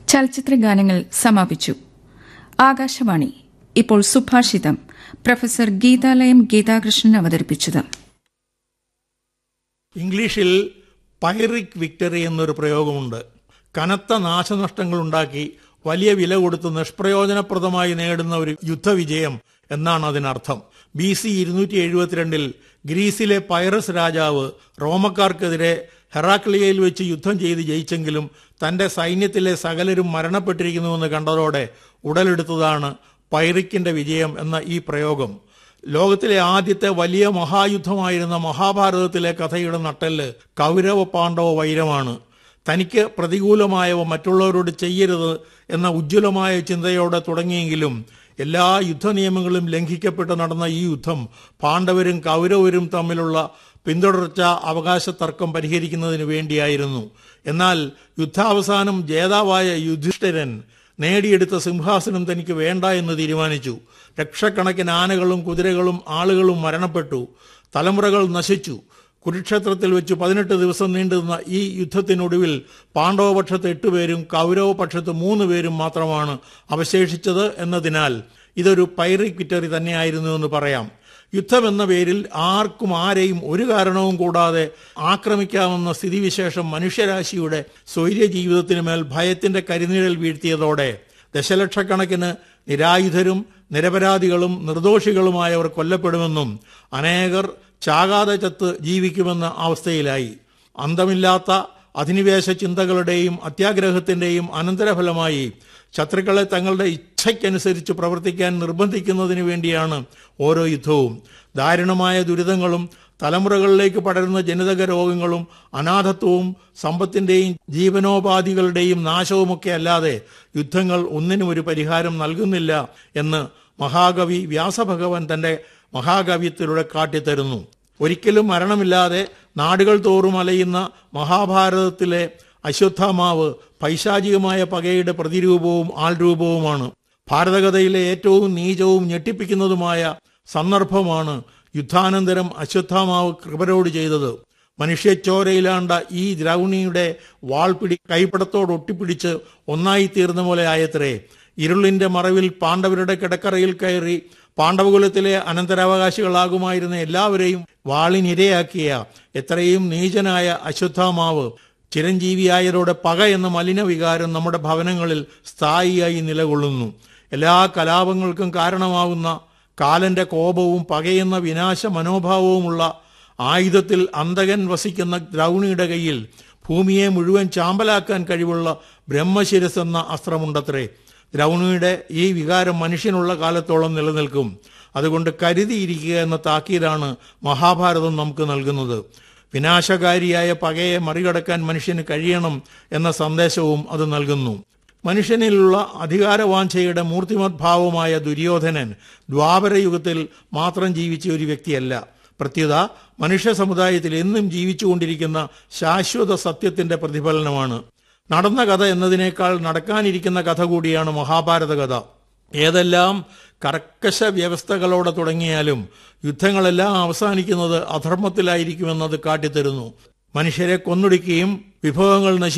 ചലച്ചിത്ര ഗാനങ്ങൾ സമാപിച്ചു ആകാശവാണി ഇപ്പോൾ സുഭാഷിതം പ്രൊഫസർ ഗീതാലയം ഗീതാകൃഷ്ണൻ അവതരിപ്പിച്ചത് ഇംഗ്ലീഷിൽ പൈറിക് വിക്ടറി എന്നൊരു പ്രയോഗമുണ്ട് കനത്ത നാശനഷ്ടങ്ങൾ ഉണ്ടാക്കി വലിയ വില കൊടുത്ത് നിഷ്പ്രയോജനപ്രദമായി നേടുന്ന ഒരു യുദ്ധവിജയം എന്നാണ് അതിനർത്ഥം ബി സി ഇരുന്നൂറ്റി എഴുപത്തിരണ്ടിൽ ഗ്രീസിലെ പൈറസ് രാജാവ് റോമക്കാർക്കെതിരെ ഹെറാക്ലിയയിൽ വെച്ച് യുദ്ധം ചെയ്ത് ജയിച്ചെങ്കിലും തന്റെ സൈന്യത്തിലെ സകലരും മരണപ്പെട്ടിരിക്കുന്നുവെന്ന് കണ്ടതോടെ ഉടലെടുത്തതാണ് പൈറിക്കിന്റെ വിജയം എന്ന ഈ പ്രയോഗം ലോകത്തിലെ ആദ്യത്തെ വലിയ മഹായുദ്ധമായിരുന്ന മഹാഭാരതത്തിലെ കഥയുടെ നട്ടെല്ല് കൗരവ പാണ്ഡവ വൈരമാണ് തനിക്ക് പ്രതികൂലമായവ മറ്റുള്ളവരോട് ചെയ്യരുത് എന്ന ഉജ്ജ്വലമായ ചിന്തയോടെ തുടങ്ങിയെങ്കിലും എല്ലാ യുദ്ധനിയമങ്ങളും ലംഘിക്കപ്പെട്ട് നടന്ന ഈ യുദ്ധം പാണ്ഡവരും കൗരവരും തമ്മിലുള്ള പിന്തുടർച്ച അവകാശ തർക്കം പരിഹരിക്കുന്നതിന് വേണ്ടിയായിരുന്നു എന്നാൽ യുദ്ധാവസാനം ജേതാവായ യുധിഷ്ഠിരൻ നേടിയെടുത്ത സിംഹാസനം തനിക്ക് വേണ്ട എന്ന് തീരുമാനിച്ചു ലക്ഷക്കണക്കിന് ആനകളും കുതിരകളും ആളുകളും മരണപ്പെട്ടു തലമുറകൾ നശിച്ചു കുരുക്ഷേത്രത്തിൽ വെച്ച് പതിനെട്ട് ദിവസം നീണ്ടുനിന്ന ഈ യുദ്ധത്തിനൊടുവിൽ പാണ്ഡവപക്ഷത്ത് എട്ടുപേരും കൗരവപക്ഷത്ത് മൂന്ന് പേരും മാത്രമാണ് അവശേഷിച്ചത് എന്നതിനാൽ ഇതൊരു പൈറിക് വിക്ടറി തന്നെയായിരുന്നു എന്ന് പറയാം യുദ്ധം എന്ന പേരിൽ ആർക്കും ആരെയും ഒരു കാരണവും കൂടാതെ ആക്രമിക്കാമെന്ന സ്ഥിതിവിശേഷം മനുഷ്യരാശിയുടെ സ്വൈര്യ ജീവിതത്തിന് മേൽ ഭയത്തിന്റെ കരിനിഴൽ വീഴ്ത്തിയതോടെ ദശലക്ഷക്കണക്കിന് നിരായുധരും നിരപരാധികളും നിർദോഷികളുമായവർ കൊല്ലപ്പെടുമെന്നും അനേകർ ചാകാതെ ചത്ത് ജീവിക്കുമെന്ന അവസ്ഥയിലായി അന്തമില്ലാത്ത അധിനിവേശ ചിന്തകളുടെയും അത്യാഗ്രഹത്തിന്റെയും അനന്തരഫലമായി ശത്രുക്കളെ തങ്ങളുടെ ഇച്ഛയ്ക്കനുസരിച്ച് പ്രവർത്തിക്കാൻ നിർബന്ധിക്കുന്നതിന് വേണ്ടിയാണ് ഓരോ യുദ്ധവും ദാരുണമായ ദുരിതങ്ങളും തലമുറകളിലേക്ക് പടരുന്ന ജനിതക രോഗങ്ങളും അനാഥത്വവും സമ്പത്തിന്റെയും ജീവനോപാധികളുടെയും നാശവുമൊക്കെ അല്ലാതെ യുദ്ധങ്ങൾ ഒന്നിനും ഒരു പരിഹാരം നൽകുന്നില്ല എന്ന് മഹാകവി വ്യാസഭഗവാൻ തന്റെ മഹാകവ്യത്തിലൂടെ കാട്ടിത്തരുന്നു ഒരിക്കലും മരണമില്ലാതെ നാടുകൾ തോറും അലയുന്ന മഹാഭാരതത്തിലെ അശ്വത്ഥാമാവ് പൈശാചികമായ പകയുടെ പ്രതിരൂപവും ആൾരൂപവുമാണ് ഭാരതകഥയിലെ ഏറ്റവും നീചവും ഞെട്ടിപ്പിക്കുന്നതുമായ സന്ദർഭമാണ് യുദ്ധാനന്തരം അശ്വത്ഥാമാവ് കൃപരോട് ചെയ്തത് മനുഷ്യച്ചോരയിലാണ്ട ഈ ദ്രൗണിയുടെ വാൾപിടി കൈപ്പടത്തോട് ഒട്ടിപ്പിടിച്ച് ഒന്നായി തീർന്ന പോലെ ആയത്രേ ഇരുളിന്റെ മറവിൽ പാണ്ഡവരുടെ കിടക്കറയിൽ കയറി പാണ്ഡവകുലത്തിലെ അനന്തരാവകാശികളാകുമായിരുന്ന എല്ലാവരെയും വാളിനിരയാക്കിയ എത്രയും നീചനായ അശ്വത്ഥാമാവ് ചിരഞ്ജീവിയായതോടെ പക എന്ന മലിന വികാരം നമ്മുടെ ഭവനങ്ങളിൽ സ്ഥായിയായി നിലകൊള്ളുന്നു എല്ലാ കലാപങ്ങൾക്കും കാരണമാകുന്ന കാലന്റെ കോപവും പകയെന്ന വിനാശ മനോഭാവവുമുള്ള ആയുധത്തിൽ അന്തകൻ വസിക്കുന്ന ദ്രൗണിയുടെ കയ്യിൽ ഭൂമിയെ മുഴുവൻ ചാമ്പലാക്കാൻ കഴിവുള്ള ബ്രഹ്മശിരസ് എന്ന അസ്ത്രമുണ്ടത്രേ ദ്രൗണിയുടെ ഈ വികാരം മനുഷ്യനുള്ള കാലത്തോളം നിലനിൽക്കും അതുകൊണ്ട് കരുതിയിരിക്കുക എന്ന താക്കീതാണ് മഹാഭാരതം നമുക്ക് നൽകുന്നത് വിനാശകാരിയായ പകയെ മറികടക്കാൻ മനുഷ്യന് കഴിയണം എന്ന സന്ദേശവും അത് നൽകുന്നു മനുഷ്യനിലുള്ള അധികാരവാഞ്ചയുടെ മൂർത്തിമത് ഭാവമായ ദുര്യോധനൻ ദ്വാപരയുഗത്തിൽ മാത്രം ജീവിച്ച ഒരു വ്യക്തിയല്ല പ്രത്യുത മനുഷ്യ സമുദായത്തിൽ എന്നും ജീവിച്ചുകൊണ്ടിരിക്കുന്ന ശാശ്വത സത്യത്തിന്റെ പ്രതിഫലനമാണ് നടന്ന കഥ എന്നതിനേക്കാൾ നടക്കാനിരിക്കുന്ന കഥ കൂടിയാണ് മഹാഭാരത കഥ ഏതെല്ലാം കർക്കശ വ്യവസ്ഥകളോടെ തുടങ്ങിയാലും യുദ്ധങ്ങളെല്ലാം അവസാനിക്കുന്നത് അധർമ്മത്തിലായിരിക്കുമെന്നത് കാട്ടിത്തരുന്നു മനുഷ്യരെ കൊന്നൊടുക്കുകയും വിഭവങ്ങൾ നശി